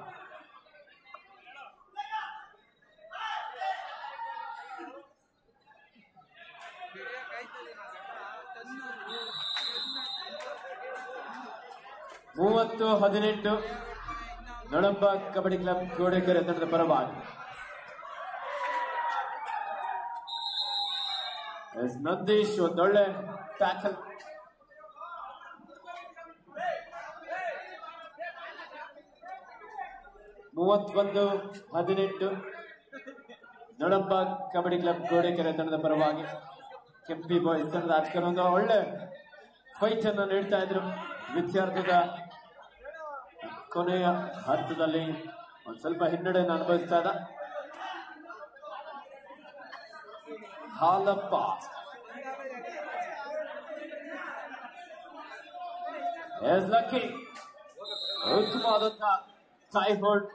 ಮೂವತ್ತು ಹದಿನೆಂಟು ನಳಂಬ ಕಬಡ್ಡಿ ಕ್ಲಬ್ ಗೋಡೆಕೆರೆ ತಂಡದ ಪರವಾಗಿ ಎಸ್ ನಂದೀಶ್ ಒಂದೊಳ್ಳೆ ಟ್ಯಾಕಲ್ ಮೂವತ್ತೊಂದು ಹದಿನೆಂಟು ನಳಂಬ ಕಬಡ್ಡಿ ಕ್ಲಬ್ ಗೋಡೆಕೆರೆ ತಂಡದ ಪರವಾಗಿ ಕೆಂಪಿ ಬಾಯ್ಸ್ ತಂಡದ ಆಟಗಾರ ಒಂದು ಒಳ್ಳೆ ಫೈಟ್ ಅನ್ನು ನೀಡ್ತಾ ಇದ್ರು ವಿದ್ಯಾರ್ಥಿಗಳ ಕೊನೆಯ ಹಂತದಲ್ಲಿ ಒಂದ್ ಸ್ವಲ್ಪ ಹಿನ್ನಡೆಯನ್ನು ಅನುಭವಿಸ್ತಾ ಇದ್ದ ಹಾಲಪ್ಪ ಎಸ್ ಲಕ್ಕಿ ಉತ್ತಮವಾದಂತಹ ಟೈ ಹೋಲ್ಡ್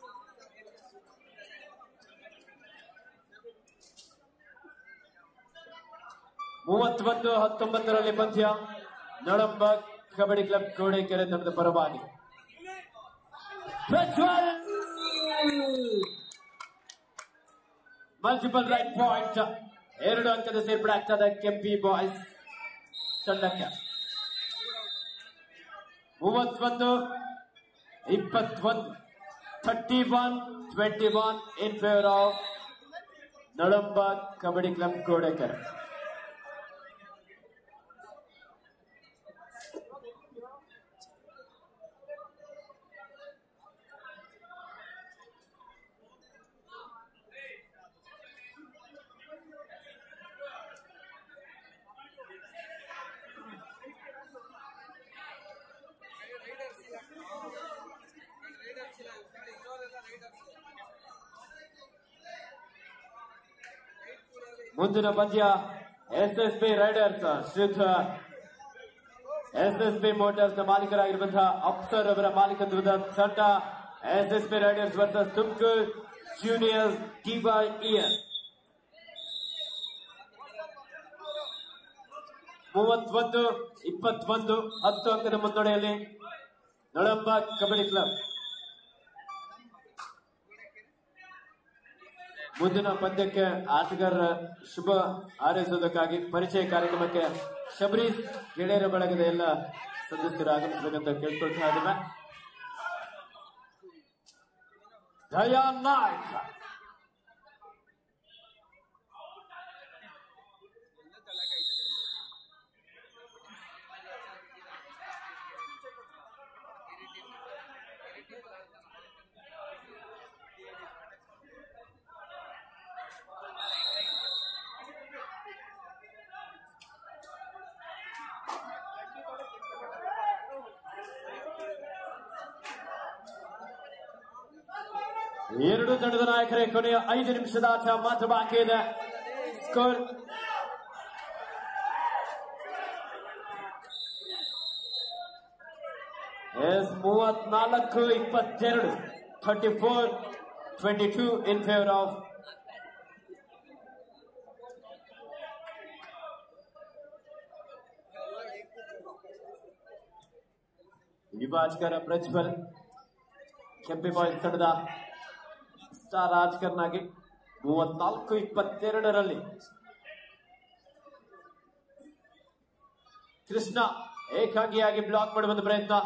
ಮೂವತ್ತೊಂದು ಹತ್ತೊಂಬತ್ತರಲ್ಲಿ ಪಂದ್ಯ ನಳಂಬ ಕಬಡ್ಡಿ ಕ್ಲಬ್ ಕೋಡೆಕೆರೆ ತಂಡದ ಪರವಾಗಿ ಪ್ರಜ್ವಲ್ ಮಲ್ಟಿಪಲ್ ರೈಟ್ ಪಾಯಿಂಟ್ ಎರಡು ಅಂಕದ ಸೇರ್ಪಡೆ ಆಗ್ತದೆ ಕೆಂಪಿ ಬಾಯ್ಸ್ ತಂಡಕ್ಕೆ ಮೂವತ್ತೊಂದು ಇಪ್ಪತ್ತೊಂದು thirty one twenty one in favour of Nalamba kabaddi club Kodekere raiders ಇಲ್ಲ ರೈಡರ್ಸ್ ಇಲ್ಲ ಇರೋರೆಲ್ಲ ರೈಡರ್ಸ್ ಮುಂದಿನ ಪಂದ್ಯ ಎಸ್ ಎಸ್ ಬಿ ರೈಡರ್ಸ್ ಶ್ರೀಯುತ ಎಸ್ ಎಸ್ ಬಿ ಮೋಟಾರ್ಸ್ ನ ಮಾಲೀಕರಾಗಿರುವಂತಹ ಅಪ್ಸರ್ ಅವರ ಮಾಲೀಕತ್ವದ ತಂಡ S S B raiders versus Tumakuru juniors DYES ಮೂವತ್ತೊಂದು ಇಪ್ಪತ್ತೊಂದು ಹತ್ತು ಅಂಕದ ಮುನ್ನಡೆಯಲ್ಲಿ ನಳಂಬ ಕಬಡ್ಡಿ ಕ್ಲಬ್ ಮುಂದಿನ ಪಂದ್ಯಕ್ಕೆ ಆಟಗಾರರ ಶುಭ ಹಾರೈಸುವುದಕ್ಕಾಗಿ ಪರಿಚಯ ಕಾರ್ಯಕ್ರಮಕ್ಕೆ ಶಬರೀಶ್ ಗೆಳೆಯರ ಬಳಗದ ಎಲ್ಲ ಸದಸ್ಯರು ಆಗಮಿಸಬೇಕಂತ ಕೇಳ್ಕೊಳ್ತಾ ಇದ್ದೇವೆ ದಯಾ ನಾಯ್ಕ ಎರಡು ತಂಡದ ನಾಯಕರೇ ಕೊನೆಯ ಐದು ನಿಮಿಷದ ಆಟ ಮಾತ್ರ ಬಾಕಿ ಇದೆ ಸ್ಕೋರ್ ಎಸ್ ಮೂವತ್ನಾಲ್ಕು ಇಪ್ಪತ್ತೆರಡು thirty four twenty two in favour of ಎಲ್ಲ ಯುವ ರಾಜಕಾರಣ ಪ್ರಜ್ವಲ್ ಕೆಂಪಿ ಬಾಯ್ಸ್ ತಂಡದ ಸ್ಟಾರ್ ರಾಜಕಾರಣ ಆಗಿ ಮೂವತ್ನಾಲ್ಕು ಇಪ್ಪತ್ತೆರಡರಲ್ಲಿ ಕೃಷ್ಣ ಏಕಾಂಗಿಯಾಗಿ ಬ್ಲಾಕ್ ಮಾಡುವಂತ ಪ್ರಯತ್ನ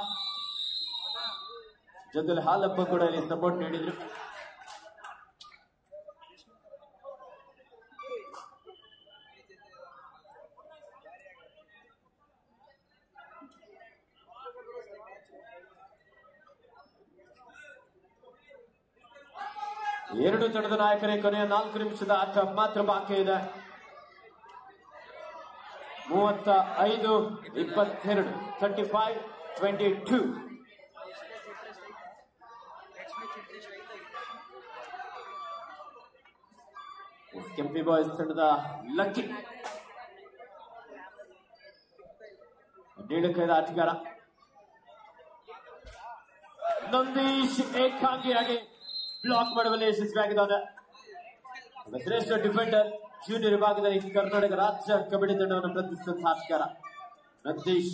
ಜೊತೆಲಿ ಹಾಲಪ್ಪ ಕೂಡ ಇಲ್ಲಿ ಸಪೋರ್ಟ್ ನೀಡಿದ್ರು ಎರಡು ತಂಡದ ನಾಯಕರೇ ಕೊನೆಯ ನಾಲ್ಕು ನಿಮಿಷದ ಆಟ ಮಾತ್ರ ಬಾಕಿ ಇದೆ ಮೂವತ್ತ ಐದು ಇಪ್ಪತ್ತೆರಡು thirty five twenty two Kempi boys ತಂಡದ ಲಕ್ಕಿ ನೀಳಕೈದ ಆಟಗಾರ ನಂದೀಶ್ ಏಕಾಂಗಿಯಾಗಿ ಬ್ಲಾಕ್ ಮಾಡುವಲ್ಲಿ ಯಶಸ್ವಿಯಾಗಿದ್ದಾರೆ ಒಬ್ಬ ಶ್ರೇಷ್ಠ ಡಿಫೆಂಡರ್ ಜೂನಿಯರ್ ವಿಭಾಗದಲ್ಲಿ ಕರ್ನಾಟಕ ರಾಜ್ಯ ಕಬಡ್ಡಿ ತಂಡವನ್ನು ಪ್ರತಿನಿಧಿಸಿದಂತಹ ಆಟಗಾರ Nandish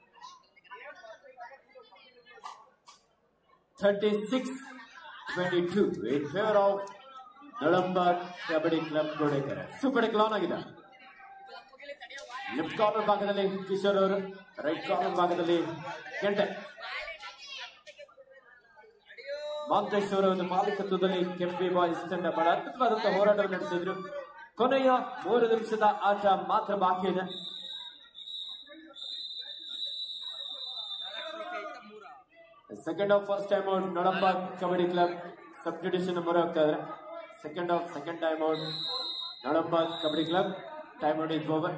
thirty six twenty two in favour of Nalamba kabaddi club Godekere super clan ಆಗಿದೆ ಲೆಫ್ಟ್ ಕಾರ್ನರ್ ಭಾಗದಲ್ಲಿ ಕಿಶೋರ್ ಅವರು ರೈಟ್ ಕಾರ್ನರ್ ಭಾಗದಲ್ಲಿ ಕೆಂಟೆ ಮಾಂತೇಶ್ವರ ಒಂದು ಮಾಲೀಕತ್ವದಲ್ಲಿ ಕೆಂಪಿ ಬಾಯ್ಸ್ ತಂಡ ಬಹಳ ಅದ್ಭುತವಾದಂತಹ ಹೋರಾಟವನ್ನು ನಡೆಸಿದ್ರು ಕೊನೆಯ ಮೂರು ನಿಮಿಷದ ಆಟ ಮಾತ್ರ ಬಾಕಿ ಇದೆ second of first time out Nalamba kabaddi club sub division ಮೊರೆ ಹೋಗ್ತಾ ಇದ್ರೆ second of second time out Nalamba kabaddi club time out is over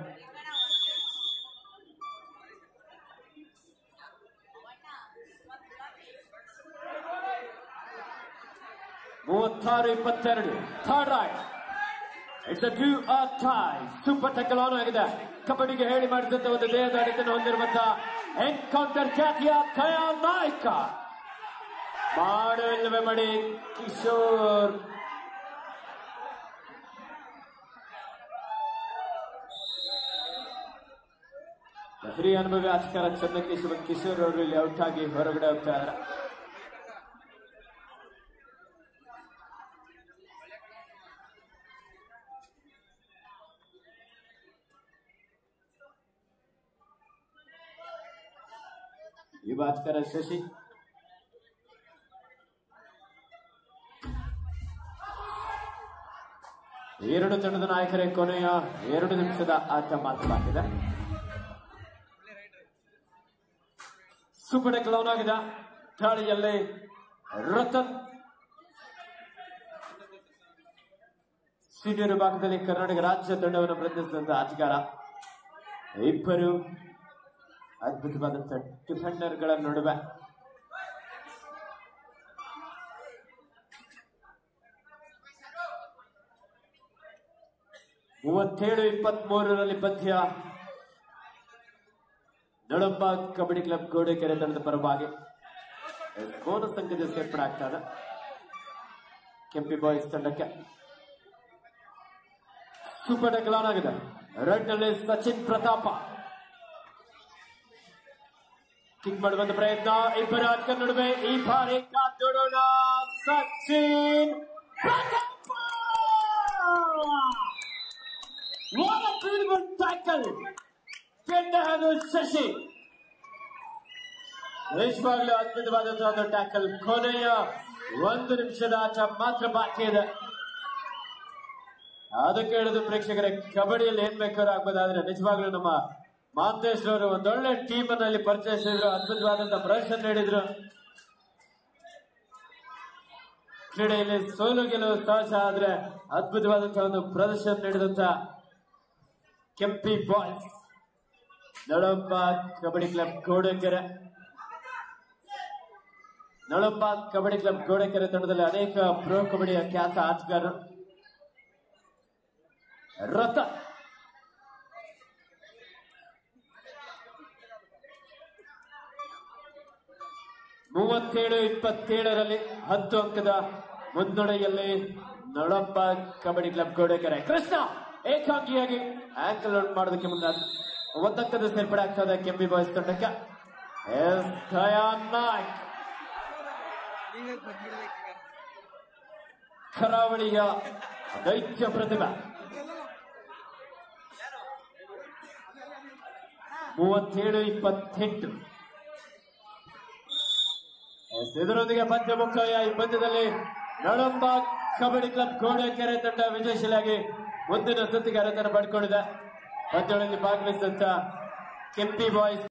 ಮೂವತ್ತಾರು ಇಪ್ಪತ್ತೆರಡು third right it's a two a tie super tackle on ಆಗಿದೆ ಕಬಡ್ಡಿಗೆ ಹೇಳಿ ಮಾಡಿದಂತ ಒಂದು ದೇಹದ ಅಡಿತನ್ನು ಹೊಂದಿರುವಂತಹ ಎನ್ಕೌಂಟರ್ ಖ್ಯಾತಿಯ ಕಯಾ ನಾಯ್ಕ ಮಾಡಲಿಲ್ಲವೇ ಮಾಡಿ ಕಿಶೋರ್ ಹಿರಿಯ ಅನುಭವಿ ಆಟಗಾರ ಚಂದ್ರಕೇಶವ ಕಿಶೋರ್ ಅವರು ಇಲ್ಲಿ ಔಟ್ ಆಗಿ ಹೊರಗಡೆ ಹೋಗ್ತಾ ಇದ್ದಾರೆ ಯುವ ಆಟಗಾರ ಶಶಿ ಎರಡು ತಂಡದ ನಾಯಕರೇ ಕೊನೆಯ ಎರಡು ನಿಮಿಷದ ಆಟ ಮಾತನಾಡಿದೆ ಸೂಪರ್ ಕ್ಲೌನ್ ಆಗಿದೆ ದಾಳಿಯಲ್ಲಿ ರತನ್ ಸೀನಿಯರ್ ವಿಭಾಗದಲ್ಲಿ ಕರ್ನಾಟಕ ರಾಜ್ಯ ತಂಡವನ್ನು ಪ್ರತಿನಿಧಿಸಿದಂತ ಆಟಗಾರ ಇಬ್ಬರು ಅದ್ಭುತವಾದಂತ ಡಿಫೆಂಡರ್ಗಳ ನಡುವೆ ಮೂವತ್ತೇಳು ಇಪ್ಪತ್ತ್ ಮೂರರಲ್ಲಿ ಪಂದ್ಯ ನಳಂಬ ಕಬಡ್ಡಿ ಕ್ಲಬ್ ಗೋಡೆಕೆರೆ ತಂಡದ ಪರವಾಗಿ ಬೋನಸ್ ಅಂಕದ ಸೇರ್ಪಡೆ ಆಗ್ತದೆ ಕೆಂಪಿ ಬಾಯ್ಸ್ ತಂಡಕ್ಕೆ ಸೂಪರ್ ಟೆಕ್ಲಾನ್ ಆಗಿದೆ ರೆಡ್ ನಲ್ಲಿ ಸಚಿನ್ ಪ್ರತಾಪ ಕಿಕ್ ಮಾಡುವಂತ ಪ್ರಯತ್ನ ಇಬ್ಬರ ಆಟಗಾರ ನಡುವೆ ಈ ಬಾರಿ ಕಾದೋಡೋಣ ಸಚಿನ್ ಪ್ರತಾಪ What a beautiful tackle! ಕೆಂಡ ಹಾಗೂ ಶಶಿ ನಿಜವಾಗ್ಲೂ ಅದ್ಭುತವಾದಂತಹ ಒಂದು ಟ್ಯಾಕಲ್ ಕೊನೆಯ ಒಂದು ನಿಮಿಷದ ಆಟ ಮಾತ್ರ ಬಾಕಿ ಇದೆ ಅದಕ್ಕೆ ಹೇಳಿದ ಪ್ರೇಕ್ಷಕರೇ ಕಬಡ್ಡಿಯಲ್ಲಿ ಏನ್ ಬೇಕಾದ್ರೂ ಆಗ್ಬೋದಾದ್ರೆ ನಿಜವಾಗ್ಲೂ ನಮ್ಮ ಮಾಂತೇಶ್ ಅವರು ಒಂದೊಳ್ಳೆ ಟೀಮ್ ಅಲ್ಲಿ ಪರಿಚಯಿಸಿದ್ರು ಅದ್ಭುತವಾದಂತಹ ಪ್ರದರ್ಶನ ನೀಡಿದ್ರು ಕ್ರೀಡೆಯಲ್ಲಿ ಸೋಲು ಗೆಲುವು ಸಹಜ ಆದ್ರೆ ಅದ್ಭುತವಾದಂತಹ ಒಂದು ಪ್ರದರ್ಶನ ನೀಡಿದಂತ Kempi boys Nalamba kabaddi club Godekere Nalamba kabaddi club Godekere ತಂಡದಲ್ಲಿ ಅನೇಕ ಪ್ರೋ ಕಬಡ್ಡಿಯ ಖ್ಯಾತ ಆಟಗಾರರು ರಥ ಮೂವತ್ತೇಳು ಇಪ್ಪತ್ತೇಳರಲ್ಲಿ ಹತ್ತು ಅಂಕದ ಮುನ್ನಡೆಯಲ್ಲಿ ನಳಂಬ ಕಬಡ್ಡಿ ಕ್ಲಬ್ ಗೋಡೆಕೆರೆ ಕೃಷ್ಣ ಏಕಾಂಗಿಯಾಗಿ ಆಂಕಲ್ ಔಟ್ ಮಾಡೋದಕ್ಕೆ ಮುಂದಾದ ಒಂದಂಕದ ಸೇರ್ಪಡೆ ಆಗ್ತದೆ ಕೆಂಪಿ ಬಾಯ್ಸ್ ತಂಡಕ್ಕೆ ಎಸ್ ದಯಾನ್ ನಾಯ್ಕ್ ಈಗ ಬಂದ್ಬಿಡ್ಬೇಕೀಗ ಕರಾವಳಿಯ ದೈತ್ಯ ಪ್ರತಿಭೆ ಮೂವತ್ತೇಳು ಇಪ್ಪತ್ತೆಂಟು ಎಸ್, ಇದರೊಂದಿಗೆ ಪಂದ್ಯ ಮುಕ್ತಾಯ ಈ ಪಂದ್ಯದಲ್ಲಿ ನಳಂಬ ಕಬಡ್ಡಿ ಕ್ಲಬ್ ಗೋಡೆಕೆರೆ ತಂಡ ವಿಜಯಶೀಲಾಗಿ ಮುಂದಿನ ಸುತ್ತಿಗೆ ಅರ್ಹತೆಯನ್ನು ಪಡ್ಕೊಂಡಿದೆ ಪಂದ್ಯಗಳಲ್ಲಿ ಭಾಗವಹಿಸಿದಂತ ಕೆಂಪಿ ಬಾಯ್ಸ್